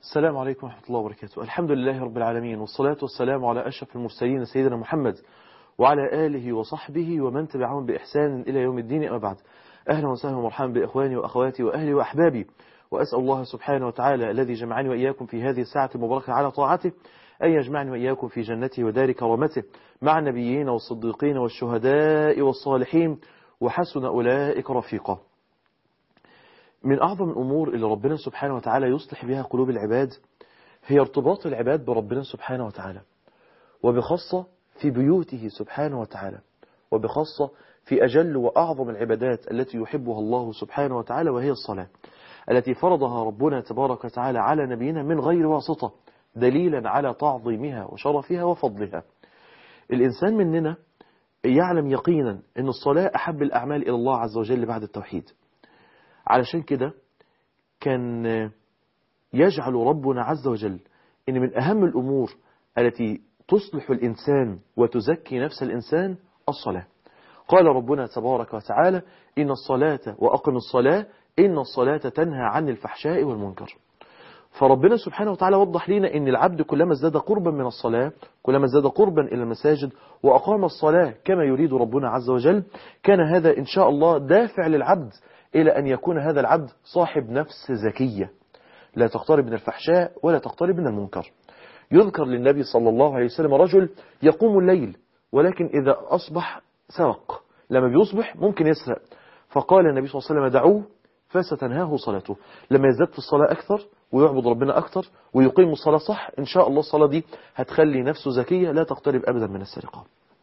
السلام عليكم ورحمة الله وبركاته الحمد لله رب العالمين والصلاة والسلام على أشرف المرسلين سيدنا محمد وعلى آله وصحبه ومن تبعهم بإحسان إلى يوم الدين أما بعد أهلا وسهلا ومرحبا بإخواني وأخواتي وأهلي وأحبابي وأسأل الله سبحانه وتعالى الذي جمعني وإياكم في هذه الساعة المباركة على طاعته أن يجمعني وإياكم في جنته ودار كرامته مع النبيين والصديقين والشهداء والصالحين وحسن أولئك رفيقا من أعظم الأمور اللي ربنا سبحانه وتعالى يصلح بها قلوب العباد هي ارتباط العباد بربنا سبحانه وتعالى وبخاصة في بيوته سبحانه وتعالى وبخاصة في أجل وأعظم العبادات التي يحبها الله سبحانه وتعالى وهي الصلاة التي فرضها ربنا تبارك وتعالى على نبينا من غير واسطة دليلا على تعظيمها وشرفها وفضلها الإنسان مننا يعلم يقينا أن الصلاة أحب الأعمال إلى الله عز وجل بعد التوحيد علشان كده كان يجعل ربنا عز وجل أن من أهم الأمور التي تصلح الإنسان وتزكي نفس الإنسان الصلاة قال ربنا تبارك وتعالى إن الصلاة وأقم الصلاة إن الصلاة تنهى عن الفحشاء والمنكر فربنا سبحانه وتعالى وضح لنا أن العبد كلما ازداد قربا من الصلاة كلما ازداد قربا إلى المساجد وأقام الصلاة كما يريد ربنا عز وجل كان هذا إن شاء الله دافع للعبد إلى أن يكون هذا العبد صاحب نفس زكية لا تقترب من الفحشاء ولا تقترب من المنكر يذكر للنبي صلى الله عليه وسلم رجل يقوم الليل ولكن إذا أصبح سرق لما بيصبح ممكن يسرق فقال النبي صلى الله عليه وسلم دعوه فستنهاه صلاته لما يزداد في الصلاة أكثر ويعبد ربنا أكثر ويقيم الصلاة صح إن شاء الله الصلاة دي هتخلي نفسه زكية لا تقترب أبدا من السرقة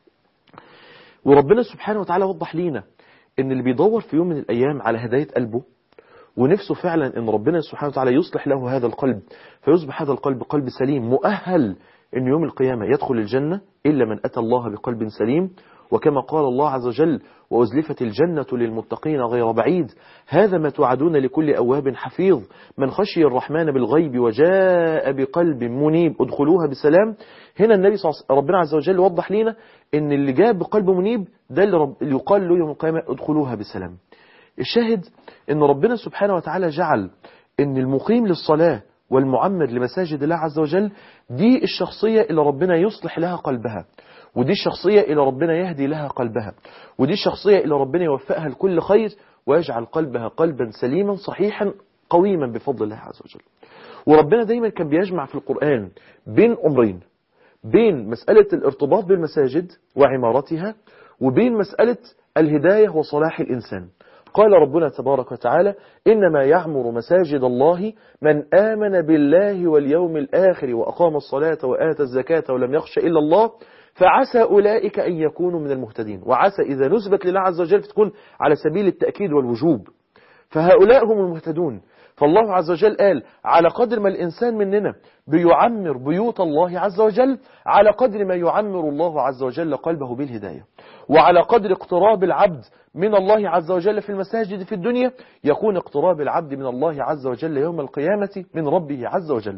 وربنا سبحانه وتعالى وضح لينا ان اللي بيدور في يوم من الأيام على هداية قلبه ونفسه فعلا ان ربنا سبحانه وتعالى يصلح له هذا القلب فيصبح هذا القلب قلب سليم مؤهل ان يوم القيامة يدخل الجنة إلا من أتى الله بقلب سليم وكما قال الله عز وجل وأزلفت الجنة للمتقين غير بعيد هذا ما توعدون لكل أواب حفيظ من خشي الرحمن بالغيب وجاء بقلب منيب ادخلوها بسلام هنا النبي صلى الله ربنا عز وجل وضح لنا ان اللي جاء بقلب منيب ده اللي, رب اللي يقال له يوم القيامة ادخلوها بسلام الشاهد ان ربنا سبحانه وتعالى جعل ان المقيم للصلاة والمعمر لمساجد الله عز وجل دي الشخصية اللي ربنا يصلح لها قلبها ودي الشخصية اللي ربنا يهدي لها قلبها ودي الشخصية اللي ربنا يوفقها لكل خير ويجعل قلبها قلبا سليما صحيحا قويما بفضل الله عز وجل وربنا دايما كان بيجمع في القرآن بين أمرين بين مسألة الارتباط بالمساجد وعمارتها وبين مسألة الهداية وصلاح الإنسان قال ربنا تبارك وتعالى إنما يعمر مساجد الله من آمن بالله واليوم الآخر وأقام الصلاة وآتى الزكاة ولم يخش إلا الله فعسى أولئك أن يكونوا من المهتدين وعسى إذا نسبت لله عز وجل فتكون على سبيل التأكيد والوجوب فهؤلاء هم المهتدون فالله عز وجل قال على قدر ما الإنسان مننا بيعمر بيوت الله عز وجل على قدر ما يعمر الله عز وجل قلبه بالهداية وعلى قدر اقتراب العبد من الله عز وجل في المساجد في الدنيا يكون اقتراب العبد من الله عز وجل يوم القيامة من ربه عز وجل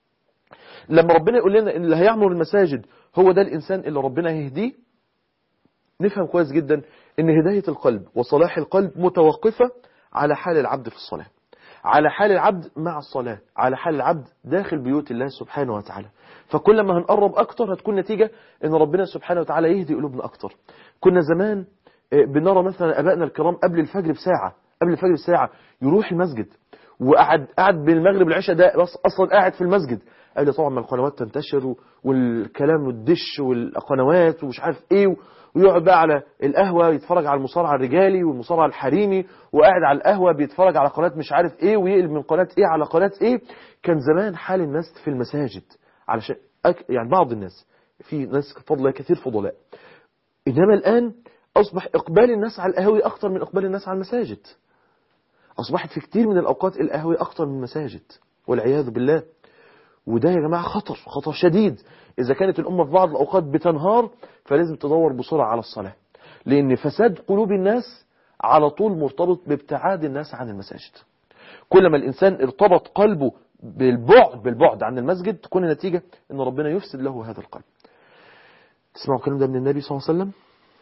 لما ربنا يقول لنا ان اللي هيعمر المساجد هو ده الإنسان اللي ربنا يهديه نفهم كويس جدا ان هداية القلب وصلاح القلب متوقفة على حال العبد في الصلاة على حال العبد مع الصلاة على حال العبد داخل بيوت الله سبحانه وتعالى فكل ما هنقرب أكتر هتكون نتيجة ان ربنا سبحانه وتعالى يهدي قلوبنا أكتر كنا زمان بنرى مثلا أبائنا الكرام قبل الفجر بساعة قبل الفجر بساعة يروح المسجد وقعد قعد بين المغرب والعشاء ده بس أصلا قاعد في المسجد قبل طبعا ما القنوات تنتشر والكلام والدش والقنوات ومش عارف ايه ويقعد بقى على القهوة يتفرج على المصارعة الرجالي والمصارعة الحريمي وقاعد على القهوة بيتفرج على قناة مش عارف ايه ويقلب من قناة ايه على قناة ايه كان زمان حال الناس في المساجد علشان أك... يعني بعض الناس في ناس فضلاء كثير فضلاء انما الان اصبح اقبال الناس على القهوي اكتر من اقبال الناس على المساجد اصبحت في كتير من الاوقات القهوي اكتر من المساجد والعياذ بالله وده يا جماعة خطر خطر شديد إذا كانت الأمة في بعض الأوقات بتنهار فلازم تدور بسرعة على الصلاة لأن فساد قلوب الناس على طول مرتبط بابتعاد الناس عن المساجد كل ما الإنسان ارتبط قلبه بالبعد بالبعد عن المسجد تكون النتيجة أن ربنا يفسد له هذا القلب تسمعوا الكلام ده من النبي صلى الله عليه وسلم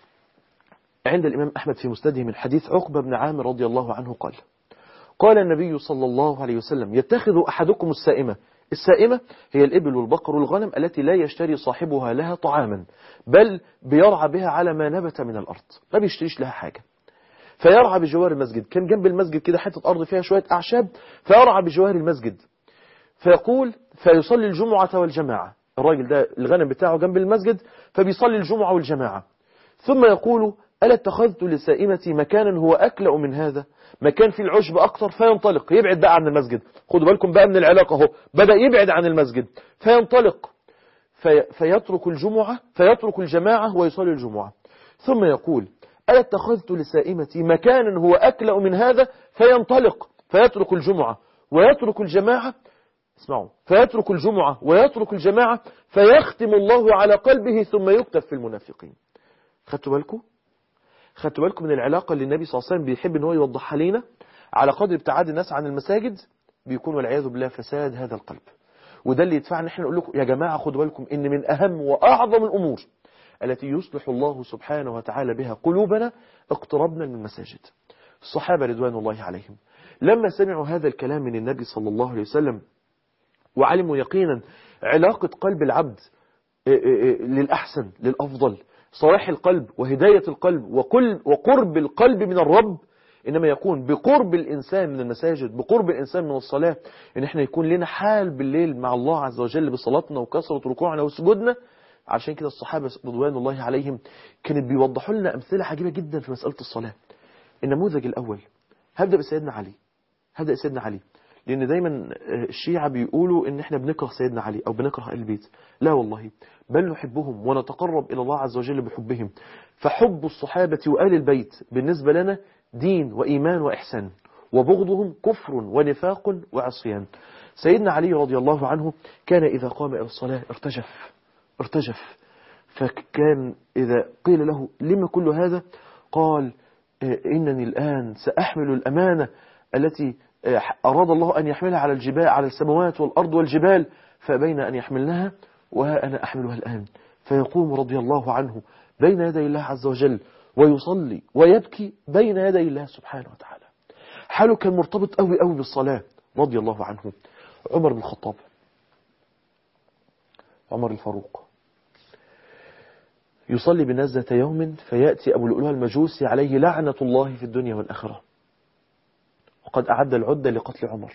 عند الإمام أحمد في مسنده من حديث عقبة بن عامر رضي الله عنه قال قال النبي صلى الله عليه وسلم يتخذ أحدكم السائمة السائمة هي الإبل والبقر والغنم التي لا يشتري صاحبها لها طعاما بل بيرعى بها على ما نبت من الأرض ما بيشتريش لها حاجة فيرعى بجوار المسجد كان جنب المسجد كده حتة أرض فيها شوية أعشاب فيرعى بجوار المسجد فيقول فيصلي الجمعة والجماعة الراجل ده الغنم بتاعه جنب المسجد فبيصلي الجمعة والجماعة ثم يقول ألا اتخذت لسائمتي مكانا هو أكلأ من هذا مكان فيه العشب أكتر فينطلق يبعد بقى عن المسجد خدوا بالكم بقى من العلاقة اهو بدأ يبعد عن المسجد فينطلق في فيترك الجمعة فيترك الجماعة ويصلي الجمعة ثم يقول ألا اتخذت لسائمتي مكانا هو أكلأ من هذا فينطلق فيترك الجمعة ويترك الجماعة اسمعوا فيترك الجمعة ويترك الجماعة فيختم الله على قلبه ثم يكتب في المنافقين خدتوا بالكم خدتوا بالكم من العلاقة اللي النبي صلى الله عليه وسلم بيحب ان هو يوضحها لنا على قدر ابتعاد الناس عن المساجد بيكون والعياذ بالله فساد هذا القلب وده اللي يدفعنا احنا نقول لكم يا جماعة خدوا بالكم ان من اهم واعظم الامور التي يصلح الله سبحانه وتعالى بها قلوبنا اقتربنا من المساجد الصحابة رضوان الله عليهم لما سمعوا هذا الكلام من النبي صلى الله عليه وسلم وعلموا يقينا علاقة قلب العبد للأحسن للأفضل صلاح القلب وهداية القلب وكل وقرب القلب من الرب إنما يكون بقرب الإنسان من المساجد بقرب الإنسان من الصلاة إن إحنا يكون لنا حال بالليل مع الله عز وجل بصلاتنا وكثرة ركوعنا وسجودنا عشان كده الصحابة رضوان الله عليهم كانت بيوضحوا لنا أمثلة عجيبة جدا في مسألة الصلاة النموذج الأول هبدأ بسيدنا علي هبدأ بسيدنا علي لأن دايما الشيعة بيقولوا إن إحنا بنكره سيدنا علي أو بنكره أهل البيت لا والله بل نحبهم ونتقرب إلى الله عز وجل بحبهم فحب الصحابة وآل البيت بالنسبة لنا دين وإيمان وإحسان وبغضهم كفر ونفاق وعصيان سيدنا علي رضي الله عنه كان إذا قام إلى الصلاة ارتجف ارتجف فكان إذا قيل له لما كل هذا قال إنني الآن سأحمل الأمانة التي أراد الله أن يحملها على الجبال على السماوات والأرض والجبال فبين أن يحملنها وها أنا أحملها الآن فيقوم رضي الله عنه بين يدي الله عز وجل ويصلي ويبكي بين يدي الله سبحانه وتعالى حاله كان مرتبط قوي قوي بالصلاة رضي الله عنه عمر بن الخطاب عمر الفاروق يصلي بالناس ذات يوم فيأتي أبو لؤلؤة المجوسي عليه لعنة الله في الدنيا والآخرة وقد أعد العدة لقتل عمر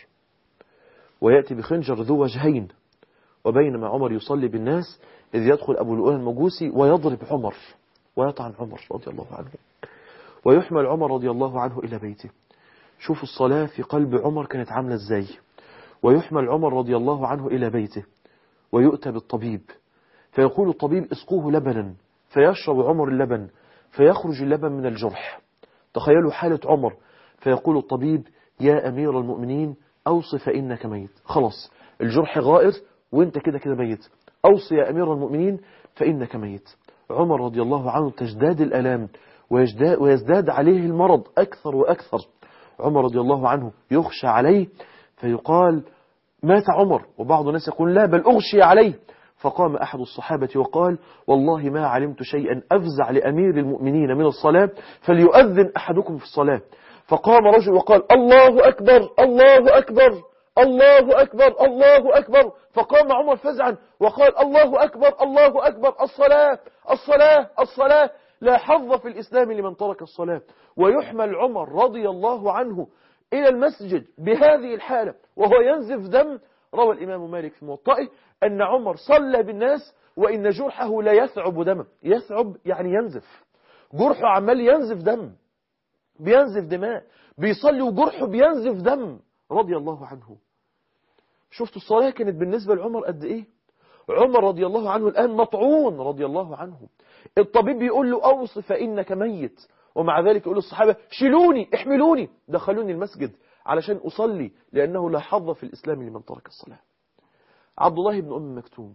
ويأتي بخنجر ذو وجهين وبينما عمر يصلي بالناس إذ يدخل أبو لؤلؤة المجوسي ويضرب عمر ويطعن عمر رضي الله عنه ويحمل عمر رضي الله عنه إلى بيته شوفوا الصلاة في قلب عمر كانت عاملة ازاي ويحمل عمر رضي الله عنه إلى بيته ويؤتى بالطبيب فيقول الطبيب اسقوه لبنا فيشرب عمر اللبن فيخرج اللبن من الجرح تخيلوا حالة عمر فيقول الطبيب يا أمير المؤمنين أوصي فإنك ميت خلاص الجرح غائر وانت كده كده ميت أوصي يا أمير المؤمنين فإنك ميت عمر رضي الله عنه تجداد الألام ويزداد, ويزداد عليه المرض أكثر وأكثر عمر رضي الله عنه يخشى عليه فيقال مات عمر وبعض الناس يقول لا بل أغشي عليه فقام أحد الصحابة وقال والله ما علمت شيئا أفزع لأمير المؤمنين من الصلاة فليؤذن أحدكم في الصلاة فقام رجل وقال الله أكبر الله أكبر الله أكبر الله أكبر فقام عمر فزعا وقال الله أكبر الله أكبر الصلاة الصلاة الصلاة لا حظ في الإسلام لمن ترك الصلاة ويحمل عمر رضي الله عنه إلى المسجد بهذه الحالة وهو ينزف دم روى الإمام مالك في موطئه أن عمر صلى بالناس وإن جرحه لا يثعب دما يثعب يعني ينزف جرحه عمال ينزف دم بينزف دماء بيصلي وجرحه بينزف دم رضي الله عنه شفتوا الصلاة كانت بالنسبة لعمر قد إيه عمر رضي الله عنه الآن مطعون رضي الله عنه الطبيب بيقول له أوصي فإنك ميت ومع ذلك يقول الصحابة شيلوني احملوني دخلوني المسجد علشان أصلي لأنه لا حظ في الإسلام لمن ترك الصلاة عبد الله بن أم مكتوم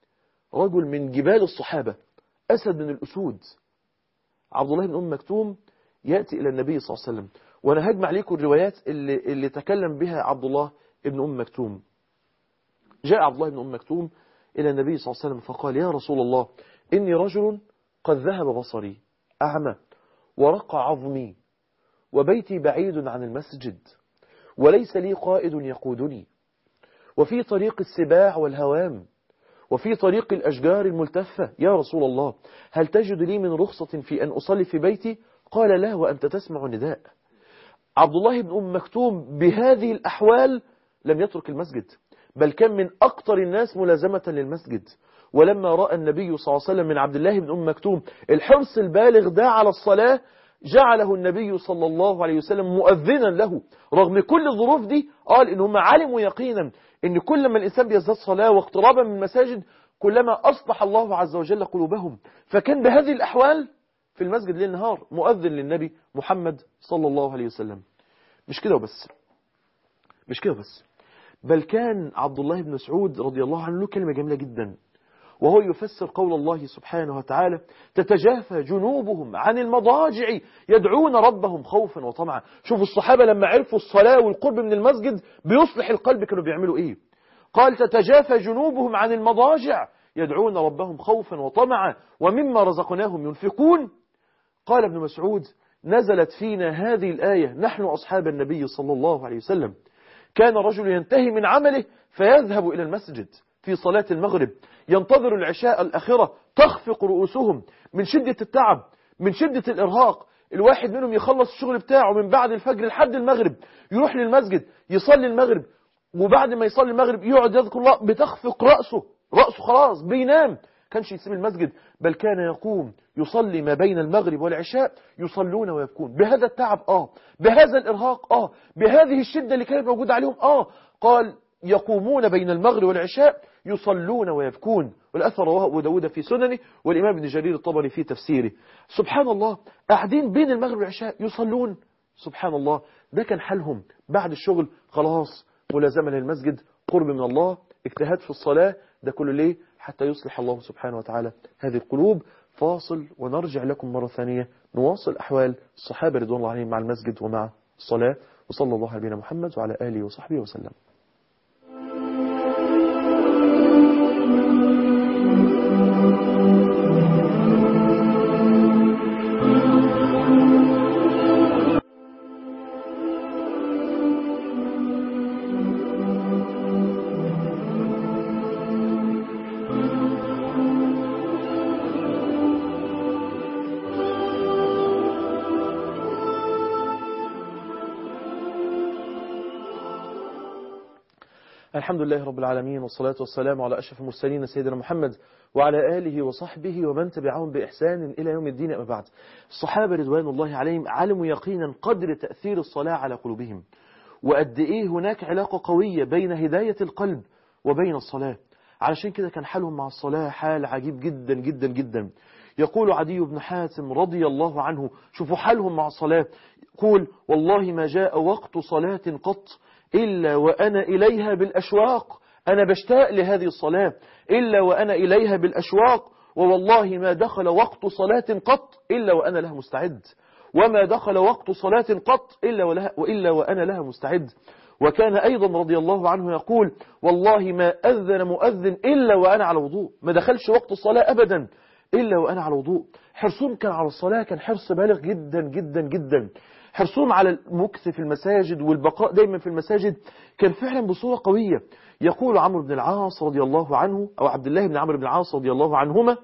رجل من جبال الصحابة أسد من الأسود عبد الله بن أم مكتوم يأتي إلى النبي صلى الله عليه وسلم وأنا هجمع لكم الروايات اللي, اللي تكلم بها عبد الله بن أم مكتوم جاء عبد الله بن أم مكتوم إلى النبي صلى الله عليه وسلم فقال يا رسول الله إني رجل قد ذهب بصري أعمى ورق عظمي وبيتي بعيد عن المسجد وليس لي قائد يقودني وفي طريق السباع والهوام وفي طريق الأشجار الملتفة يا رسول الله هل تجد لي من رخصة في أن أصلي في بيتي قال لا وأنت تسمع النداء عبد الله بن أم مكتوم بهذه الأحوال لم يترك المسجد بل كان من أكثر الناس ملازمة للمسجد ولما رأى النبي صلى الله عليه وسلم من عبد الله بن أم مكتوم الحرص البالغ ده على الصلاة جعله النبي صلى الله عليه وسلم مؤذنا له رغم كل الظروف دي قال إن هم علموا يقينا إن كل ما الإنسان بيزداد صلاة واقترابا من المساجد كلما أصلح الله عز وجل قلوبهم فكان بهذه الأحوال في المسجد ليل نهار مؤذن للنبي محمد صلى الله عليه وسلم مش كده وبس مش كده بس بل كان عبد الله بن مسعود رضي الله عنه له كلمة جميلة جدا وهو يفسر قول الله سبحانه وتعالى تتجافى جنوبهم عن المضاجع يدعون ربهم خوفا وطمعا شوفوا الصحابة لما عرفوا الصلاة والقرب من المسجد بيصلح القلب كانوا بيعملوا ايه قال تتجافى جنوبهم عن المضاجع يدعون ربهم خوفا وطمعا ومما رزقناهم ينفقون قال ابن مسعود نزلت فينا هذه الآية نحن أصحاب النبي صلى الله عليه وسلم كان رجل ينتهي من عمله فيذهب إلى المسجد في صلاة المغرب ينتظر العشاء الأخرة تخفق رؤوسهم من شدة التعب من شدة الإرهاق الواحد منهم يخلص الشغل بتاعه من بعد الفجر لحد المغرب يروح للمسجد يصلي المغرب وبعد ما يصلي المغرب يقعد يذكر الله بتخفق رأسه رأسه خلاص بينام كانش يسيب المسجد بل كان يقوم يصلي ما بين المغرب والعشاء يصلون ويبكون بهذا التعب آه بهذا الإرهاق آه بهذه الشدة اللي كانت موجودة عليهم آه قال يقومون بين المغرب والعشاء يصلون ويبكون والأثر رواه أبو داود في سننه والإمام ابن جرير الطبري في تفسيره سبحان الله قاعدين بين المغرب والعشاء يصلون سبحان الله ده كان حالهم بعد الشغل خلاص ملازمة للمسجد قرب من الله اجتهاد في الصلاة ده كله ليه حتى يصلح الله سبحانه وتعالى هذه القلوب فاصل ونرجع لكم مرة ثانية نواصل أحوال الصحابة رضوان الله عليهم مع المسجد ومع الصلاة وصلى الله على نبينا محمد وعلى آله وصحبه وسلم الحمد لله رب العالمين والصلاة والسلام على أشرف المرسلين سيدنا محمد وعلى آله وصحبه ومن تبعهم بإحسان إلى يوم الدين أما بعد الصحابة رضوان الله عليهم علموا يقينا قدر تأثير الصلاة على قلوبهم وقد إيه هناك علاقة قوية بين هداية القلب وبين الصلاة علشان كده كان حالهم مع الصلاة حال عجيب جدا جدا جدا يقول عدي بن حاتم رضي الله عنه شوفوا حالهم مع الصلاة يقول والله ما جاء وقت صلاة قط إلا وأنا إليها بالأشواق أنا بشتاق لهذه الصلاة إلا وأنا إليها بالأشواق ووالله ما دخل وقت صلاة قط إلا وأنا لها مستعد وما دخل وقت صلاة قط إلا, ولها وإلا وأنا لها مستعد وكان أيضا رضي الله عنه يقول والله ما أذن مؤذن إلا وأنا على وضوء ما دخلش وقت الصلاة أبدا إلا وأنا على وضوء حرصهم كان على الصلاة كان حرص بالغ جدا جدا جدا حرصهم على المكث في المساجد والبقاء دايما في المساجد كان فعلا بصورة قوية يقول عمرو بن العاص رضي الله عنه أو عبد الله بن عمرو بن العاص رضي الله عنهما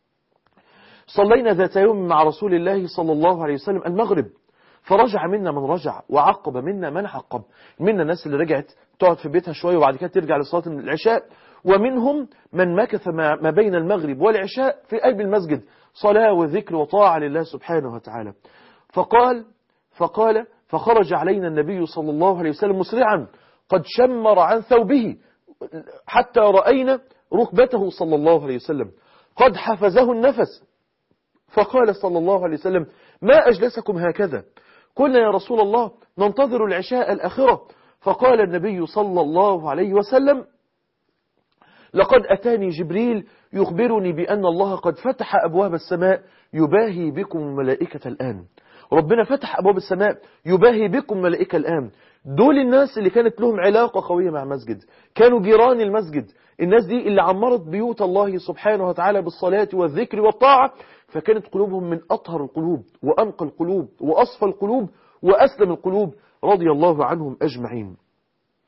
صلينا ذات يوم مع رسول الله صلى الله عليه وسلم المغرب فرجع منا من رجع وعقب منا من عقب منا الناس اللي رجعت تقعد في بيتها شوية وبعد كده ترجع لصلاة العشاء ومنهم من مكث ما بين المغرب والعشاء في قلب المسجد صلاة وذكر وطاعة لله سبحانه وتعالى فقال فقال فخرج علينا النبي صلى الله عليه وسلم مسرعا قد شمر عن ثوبه حتى رأينا ركبته صلى الله عليه وسلم قد حفزه النفس فقال صلى الله عليه وسلم ما أجلسكم هكذا قلنا يا رسول الله ننتظر العشاء الأخرة فقال النبي صلى الله عليه وسلم لقد أتاني جبريل يخبرني بأن الله قد فتح أبواب السماء يباهي بكم الملائكة الآن ربنا فتح أبواب السماء يباهي بكم ملائكة الآن دول الناس اللي كانت لهم علاقة قوية مع المسجد كانوا جيران المسجد الناس دي اللي عمرت بيوت الله سبحانه وتعالى بالصلاة والذكر والطاعة فكانت قلوبهم من أطهر القلوب وأنقى القلوب وأصفى القلوب وأسلم القلوب رضي الله عنهم أجمعين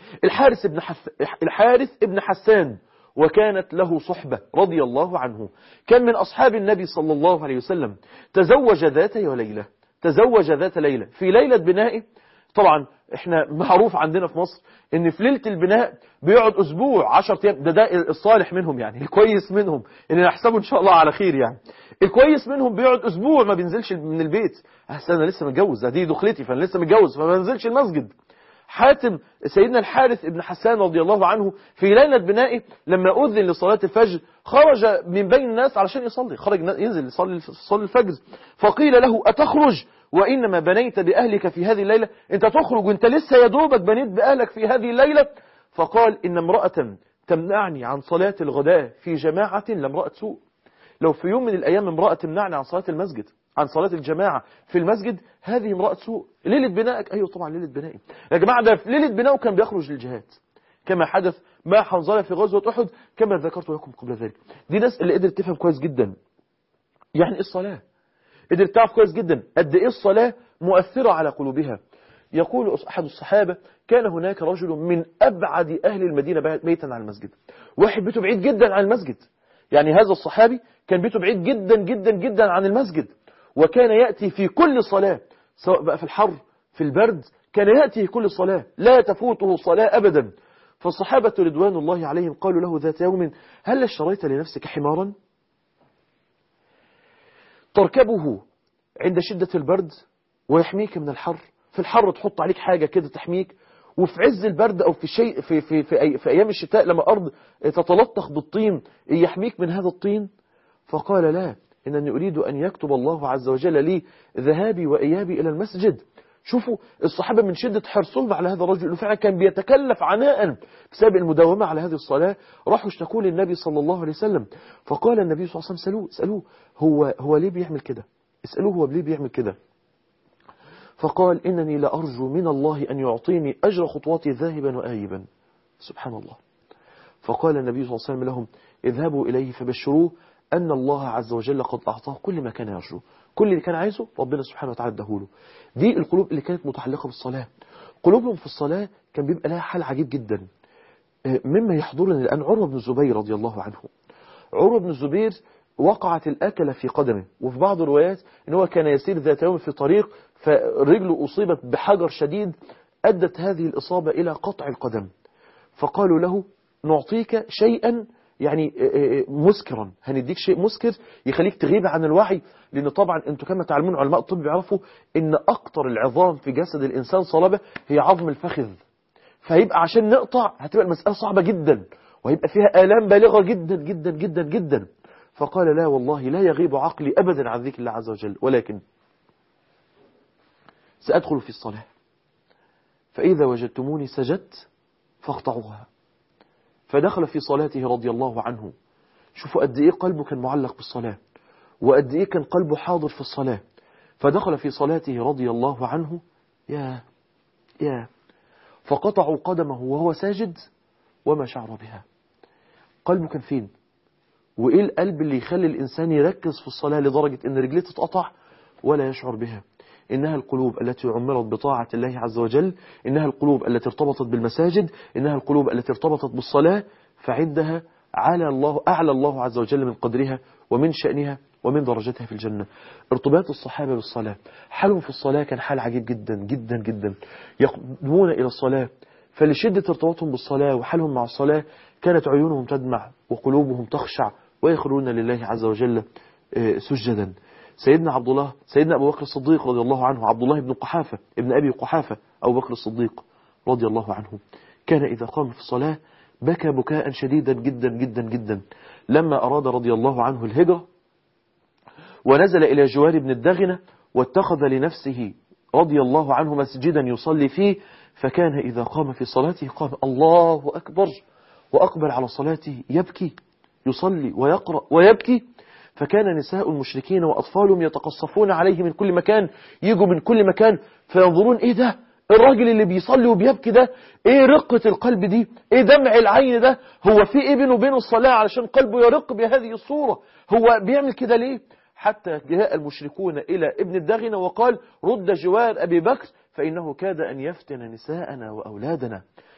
الحارث ابن, حف... الحارث ابن حسان وكانت له صحبة رضي الله عنه كان من أصحاب النبي صلى الله عليه وسلم تزوج ذات ليلة تزوج ذات ليلة في ليلة بنائه طبعا احنا معروف عندنا في مصر ان في ليلة البناء بيقعد اسبوع 10 ايام ده ده الصالح منهم يعني الكويس منهم ان نحسبه ان شاء الله على خير يعني الكويس منهم بيقعد اسبوع ما بينزلش من البيت احسن انا لسه متجوز ده دي دخلتي فانا لسه متجوز فما بنزلش المسجد حاتم سيدنا الحارث ابن حسان رضي الله عنه في ليلة بنائه لما أذن لصلاة الفجر خرج من بين الناس علشان يصلي خرج ينزل يصلي يصلي الفجر فقيل له أتخرج وإنما بنيت بأهلك في هذه الليلة أنت تخرج وأنت لسه يا دوبك بنيت بأهلك في هذه الليلة فقال إن امرأة تمنعني عن صلاة الغداء في جماعة لامرأة سوء لو في يوم من الأيام امرأة تمنعني عن صلاة المسجد عن صلاة الجماعة في المسجد هذه امرأة سوء ليلة بنائك أيوة طبعا ليلة بنائي يا جماعة ده في ليلة بنائه كان بيخرج للجهاد كما حدث مع حنظلة في غزوة أحد كما ذكرت لكم قبل ذلك دي ناس اللي قدرت تفهم كويس جدا يعني إيه الصلاة قدرت تعرف كويس جدا قد إيه الصلاة مؤثرة على قلوبها يقول أحد الصحابة كان هناك رجل من أبعد أهل المدينة بيتا عن المسجد واحد بيته بعيد جدا عن المسجد يعني هذا الصحابي كان بيته بعيد جدا جدا جدا عن المسجد وكان يأتي في كل صلاة سواء بقى في الحر في البرد كان يأتي كل صلاة لا تفوته صلاة أبدا فالصحابة رضوان الله عليهم قالوا له ذات يوم هل اشتريت لنفسك حمارا تركبه عند شدة البرد ويحميك من الحر في الحر تحط عليك حاجة كده تحميك وفي عز البرد أو في شيء في, في, في, أي في أيام الشتاء لما الأرض تتلطخ بالطين يحميك من هذا الطين فقال لا إنني أريد أن يكتب الله عز وجل لي ذهابي وإيابي إلى المسجد شوفوا الصحابة من شدة حرصهم على هذا الرجل اللي فعلا كان بيتكلف عناء بسبب المداومة على هذه الصلاة راحوا اشتكوا للنبي صلى الله عليه وسلم فقال النبي صلى الله عليه وسلم سألوه, سألوه هو, هو ليه بيعمل كده اسألوه هو ليه بيعمل كده فقال إنني لأرجو من الله أن يعطيني أجر خطواتي ذاهبا وآيبا سبحان الله فقال النبي صلى الله عليه وسلم لهم اذهبوا إليه فبشروه أن الله عز وجل قد أعطاه كل ما كان يرجو كل اللي كان عايزه ربنا سبحانه وتعالى اداهوله دي القلوب اللي كانت متعلقة بالصلاة قلوبهم في الصلاة كان بيبقى لها حال عجيب جدا مما يحضرني الآن عروة بن الزبير رضي الله عنه عروة بن الزبير وقعت الأكلة في قدمه وفي بعض الروايات ان هو كان يسير ذات يوم في طريق فرجله أصيبت بحجر شديد أدت هذه الإصابة إلى قطع القدم فقالوا له نعطيك شيئا يعني مسكرا هنديك شيء مسكر يخليك تغيب عن الوعي لأن طبعا انتوا كما تعلمون علماء الطب يعرفوا ان أكتر العظام في جسد الإنسان صلابة هي عظم الفخذ فهيبقى عشان نقطع هتبقى المسألة صعبة جدا وهيبقى فيها آلام بالغة جدا جدا جدا جدا فقال لا والله لا يغيب عقلي أبدا عن ذكر الله عز وجل ولكن سأدخل في الصلاة فإذا وجدتموني سجدت فاقطعوها فدخل في صلاته رضي الله عنه شوفوا قد إيه قلبه كان معلق بالصلاة وقد إيه كان قلبه حاضر في الصلاة فدخل في صلاته رضي الله عنه يا يا فقطعوا قدمه وهو ساجد وما شعر بها قلبه كان فين وإيه القلب اللي يخلي الإنسان يركز في الصلاة لدرجة أن رجليه تتقطع ولا يشعر بها إنها القلوب التي عمرت بطاعة الله عز وجل إنها القلوب التي ارتبطت بالمساجد إنها القلوب التي ارتبطت بالصلاة فعندها على الله أعلى الله عز وجل من قدرها ومن شأنها ومن درجتها في الجنة ارتباط الصحابة بالصلاة حالهم في الصلاة كان حال عجيب جدا جدا جدا يقدمون إلى الصلاة فلشدة ارتباطهم بالصلاة وحالهم مع الصلاة كانت عيونهم تدمع وقلوبهم تخشع ويخرون لله عز وجل سجدا سيدنا عبد الله سيدنا أبو بكر الصديق رضي الله عنه عبد الله بن قحافة ابن أبي قحافة أبو بكر الصديق رضي الله عنه كان إذا قام في الصلاة بكى بكاء شديدا جدا جدا جدا لما أراد رضي الله عنه الهجرة ونزل إلى جوار بن الدغنة واتخذ لنفسه رضي الله عنه مسجدا يصلي فيه فكان إذا قام في صلاته قام الله أكبر وأقبل على صلاته يبكي يصلي ويقرأ ويبكي فكان نساء المشركين وأطفالهم يتقصفون عليه من كل مكان يجوا من كل مكان فينظرون إيه ده الراجل اللي بيصلي وبيبكي ده ايه رقة القلب دي ايه دمع العين ده هو في ايه بينه وبين الصلاة علشان قلبه يرق بهذه الصورة هو بيعمل كده ليه حتى جاء المشركون إلى ابن الدغنة وقال رد جوار أبي بكر فإنه كاد أن يفتن نساءنا وأولادنا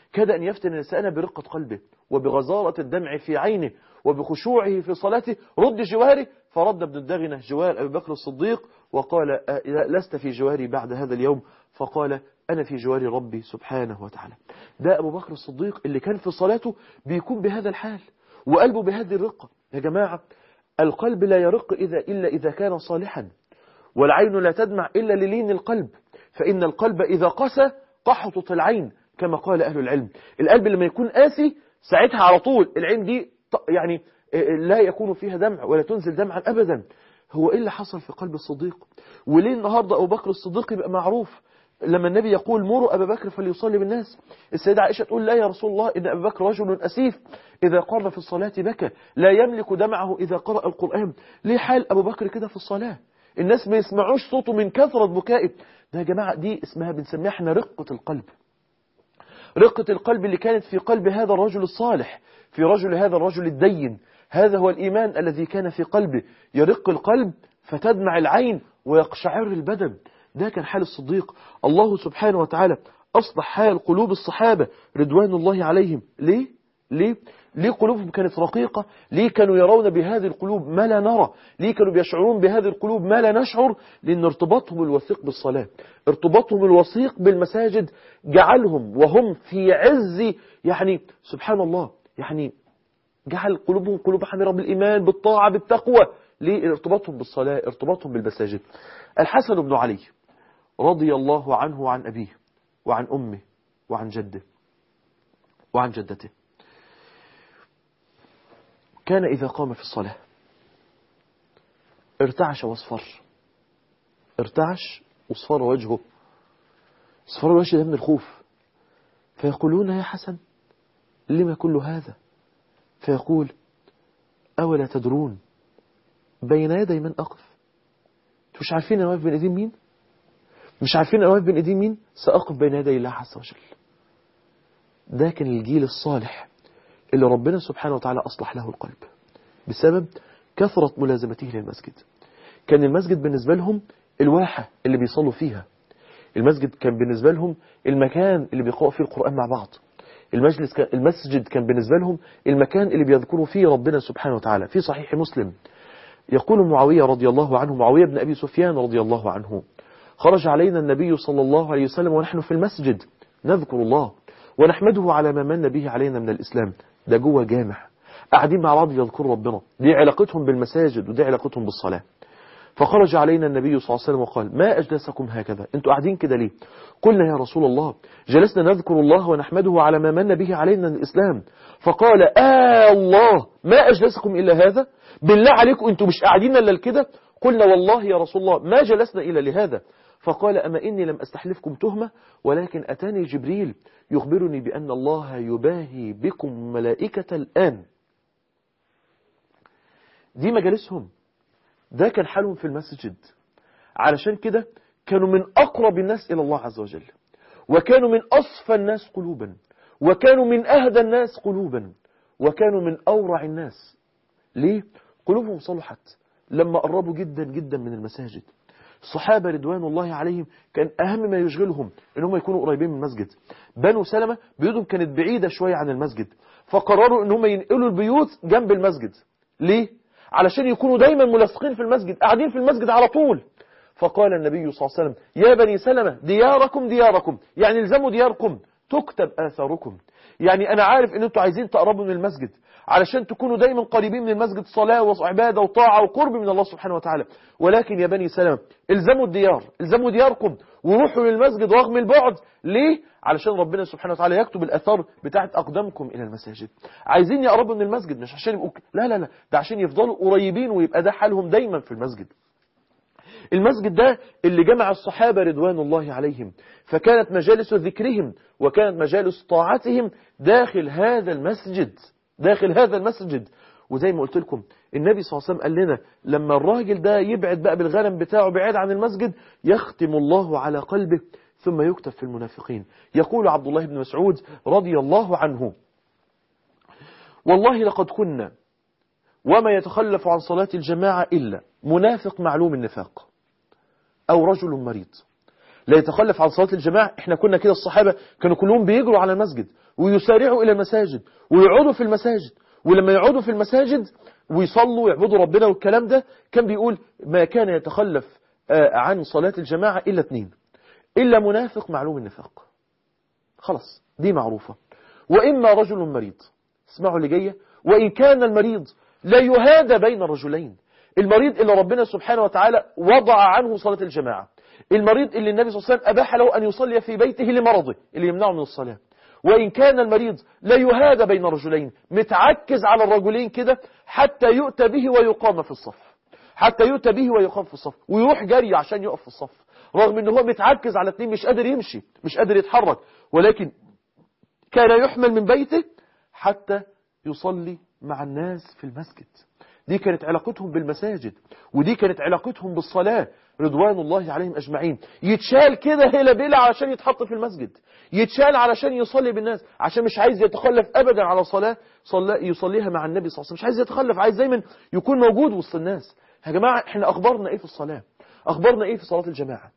كاد أن يفتن نساءنا برقة قلبه وبغزارة الدمع في عينه وبخشوعه في صلاته رد جواري فرد ابن الدغنة جوار أبي بكر الصديق وقال لست في جواري بعد هذا اليوم فقال أنا في جوار ربي سبحانه وتعالى ده أبو بكر الصديق اللي كان في صلاته بيكون بهذا الحال وقلبه بهذه الرقة يا جماعة القلب لا يرق إذا إلا إذا كان صالحا والعين لا تدمع إلا للين القلب فإن القلب إذا قسى قحطت العين كما قال أهل العلم القلب لما يكون قاسي ساعتها على طول العين دي يعني لا يكون فيها دمع ولا تنزل دمعا أبدا هو إيه اللي حصل في قلب الصديق وليه النهاردة أبو بكر الصديق يبقى معروف لما النبي يقول مروا أبا بكر فليصلي بالناس السيدة عائشة تقول لا يا رسول الله إن أبا بكر رجل أسيف إذا قام في الصلاة بكى لا يملك دمعه إذا قرأ القرآن ليه حال أبو بكر كده في الصلاة الناس ما يسمعوش صوته من كثرة بكائه ده يا جماعة دي اسمها بنسميها احنا رقة القلب رقة القلب اللي كانت في قلب هذا الرجل الصالح في رجل هذا الرجل الدين هذا هو الإيمان الذي كان في قلبه يرق القلب فتدمع العين ويقشعر البدن ده كان حال الصديق الله سبحانه وتعالى أصلح حال قلوب الصحابة رضوان الله عليهم ليه؟ ليه؟ ليه قلوبهم كانت رقيقة ليه كانوا يرون بهذه القلوب ما لا نرى ليه كانوا بيشعرون بهذه القلوب ما لا نشعر لأن ارتباطهم الوثيق بالصلاة ارتباطهم الوثيق بالمساجد جعلهم وهم في عز يعني سبحان الله يعني جعل قلوبهم قلوب حميرة بالإيمان بالطاعة بالتقوى ليه ارتباطهم بالصلاة ارتباطهم بالمساجد الحسن بن علي رضي الله عنه وعن أبيه وعن أمه وعن جده وعن جدته كان إذا قام في الصلاة ارتعش واصفر ارتعش واصفر وجهه اصفر الوجه ده من الخوف فيقولون يا حسن لما كل هذا فيقول أولا تدرون بين يدي من أقف مش عارفين أنا واقف بين إيدين مين مش عارفين أنا واقف بين إيدين مين سأقف بين يدي الله عز وجل ده كان الجيل الصالح اللي ربنا سبحانه وتعالى أصلح له القلب بسبب كثرة ملازمته للمسجد كان المسجد بالنسبة لهم الواحة اللي بيصلوا فيها المسجد كان بالنسبة لهم المكان اللي بيقرأوا فيه القرآن مع بعض المجلس كان المسجد كان بالنسبة لهم المكان اللي بيذكروا فيه ربنا سبحانه وتعالى في صحيح مسلم يقول معاوية رضي الله عنه معاوية بن أبي سفيان رضي الله عنه خرج علينا النبي صلى الله عليه وسلم ونحن في المسجد نذكر الله ونحمده على ما من به علينا من الإسلام ده جوه جامع قاعدين مع بعض يذكروا ربنا دي علاقتهم بالمساجد ودي علاقتهم بالصلاة فخرج علينا النبي صلى الله عليه وسلم وقال ما أجلسكم هكذا انتوا قاعدين كده ليه قلنا يا رسول الله جلسنا نذكر الله ونحمده على ما من به علينا من الإسلام فقال آه الله ما أجلسكم إلا هذا بالله عليكم انتوا مش قاعدين إلا كده قلنا والله يا رسول الله ما جلسنا إلا لهذا فقال أما إني لم أستحلفكم تهمة ولكن أتاني جبريل يخبرني بأن الله يباهي بكم ملائكة الآن دي مجالسهم ده كان حالهم في المسجد علشان كده كانوا من أقرب الناس إلى الله عز وجل وكانوا من أصفى الناس قلوبا وكانوا من أهدى الناس قلوبا وكانوا من أورع الناس ليه؟ قلوبهم صلحت لما قربوا جدا جدا من المساجد الصحابة رضوان الله عليهم كان أهم ما يشغلهم إن هم يكونوا قريبين من المسجد بنو سلمة بيوتهم كانت بعيدة شوية عن المسجد فقرروا إن هم ينقلوا البيوت جنب المسجد ليه؟ علشان يكونوا دايما ملصقين في المسجد قاعدين في المسجد على طول فقال النبي صلى الله عليه وسلم يا بني سلمة دياركم دياركم يعني الزموا دياركم تكتب آثاركم يعني أنا عارف إن أنتوا عايزين تقربوا من المسجد علشان تكونوا دايما قريبين من المسجد صلاة وعبادة وطاعة وقرب من الله سبحانه وتعالى ولكن يا بني سلمة الزموا الديار الزموا دياركم وروحوا للمسجد رغم البعد ليه؟ علشان ربنا سبحانه وتعالى يكتب الأثار بتاعت أقدامكم إلى المساجد عايزين يقربوا من المسجد مش عشان يبقوا لا لا لا ده عشان يفضلوا قريبين ويبقى ده حالهم دايما في المسجد المسجد ده اللي جمع الصحابة رضوان الله عليهم فكانت مجالس ذكرهم وكانت مجالس طاعتهم داخل هذا المسجد داخل هذا المسجد وزي ما قلت لكم النبي صلى الله عليه وسلم قال لنا لما الراجل ده يبعد بقى بالغنم بتاعه بعيد عن المسجد يختم الله على قلبه ثم يكتب في المنافقين يقول عبد الله بن مسعود رضي الله عنه والله لقد كنا وما يتخلف عن صلاة الجماعة إلا منافق معلوم النفاق أو رجل مريض لا يتخلف عن صلاة الجماعة احنا كنا كده الصحابة كانوا كلهم بيجروا على المسجد ويسارعوا إلى المساجد ويقعدوا في المساجد ولما يقعدوا في المساجد ويصلوا ويعبدوا ربنا والكلام ده كان بيقول ما كان يتخلف عن صلاة الجماعة إلا اثنين إلا منافق معلوم النفاق خلاص دي معروفة وإما رجل مريض اسمعوا اللي جاية وإن كان المريض لا يهادى بين الرجلين المريض اللي ربنا سبحانه وتعالى وضع عنه صلاة الجماعة المريض اللي النبي صلى الله عليه وسلم أباح له أن يصلي في بيته لمرضه اللي يمنعه من الصلاة وإن كان المريض لا يهادى بين الرجلين متعكز على الرجلين كده حتى يؤتى به ويقام في الصف حتى يؤتى به ويقام في الصف ويروح جري عشان يقف في الصف رغم ان هو متعكز على اتنين مش قادر يمشي مش قادر يتحرك ولكن كان يحمل من بيته حتى يصلي مع الناس في المسجد دي كانت علاقتهم بالمساجد ودي كانت علاقتهم بالصلاة رضوان الله عليهم أجمعين يتشال كده هلا بلا علشان يتحط في المسجد يتشال علشان يصلي بالناس عشان مش عايز يتخلف أبدا على صلاة صلى يصليها مع النبي صلى الله عليه وسلم مش عايز يتخلف عايز دايما يكون موجود وسط الناس يا جماعة احنا أخبارنا إيه في الصلاة أخبارنا إيه في صلاة الجماعة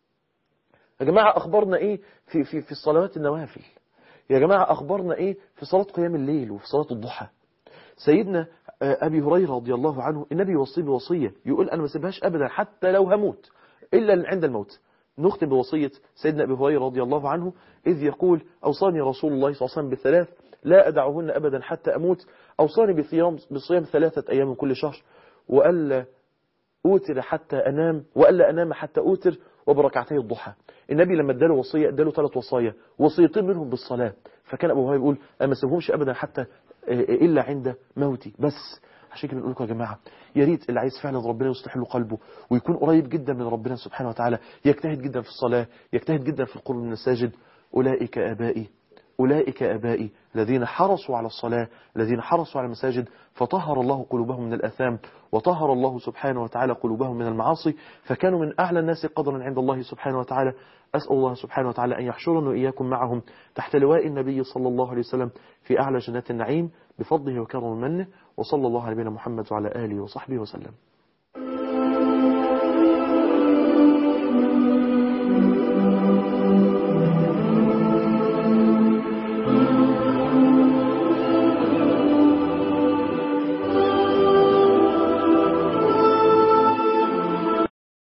يا جماعة أخبارنا إيه في, في, في الصلوات النوافل يا جماعة أخبارنا إيه في صلاة قيام الليل وفي صلاة الضحى سيدنا أبي هريرة رضي الله عنه النبي يوصي بوصية يقول أنا ما سيبهاش أبدا حتى لو هموت إلا عند الموت نختم بوصية سيدنا أبي هريرة رضي الله عنه إذ يقول أوصاني رسول الله صلى الله عليه وسلم بثلاث لا أدعهن أبدا حتى أموت أوصاني بصيام, بصيام ثلاثة أيام من كل شهر وألا أوتر حتى أنام وألا أنام حتى أوتر وبركعتي الضحى النبي لما اداله وصية اداله ثلاث وصايا وصيتين منهم بالصلاة فكان أبو هريرة يقول أنا ما سيبهمش أبدا حتى إلا عند موتي بس عشان كده بنقول لكم يا جماعة يا ريت اللي عايز فعلا ربنا يصلح له قلبه ويكون قريب جدا من ربنا سبحانه وتعالى يجتهد جدا في الصلاة يجتهد جدا في القرب من المساجد أولئك آبائي أولئك آبائي الذين حرصوا على الصلاة الذين حرصوا على المساجد فطهر الله قلوبهم من الأثام وطهر الله سبحانه وتعالى قلوبهم من المعاصي فكانوا من أعلى الناس قدرا عند الله سبحانه وتعالى أسأل الله سبحانه وتعالى أن يحشرنا وإياكم معهم تحت لواء النبي صلى الله عليه وسلم في أعلى جنات النعيم بفضله وكرم منه وصلى الله على نبينا محمد وعلى آله وصحبه وسلم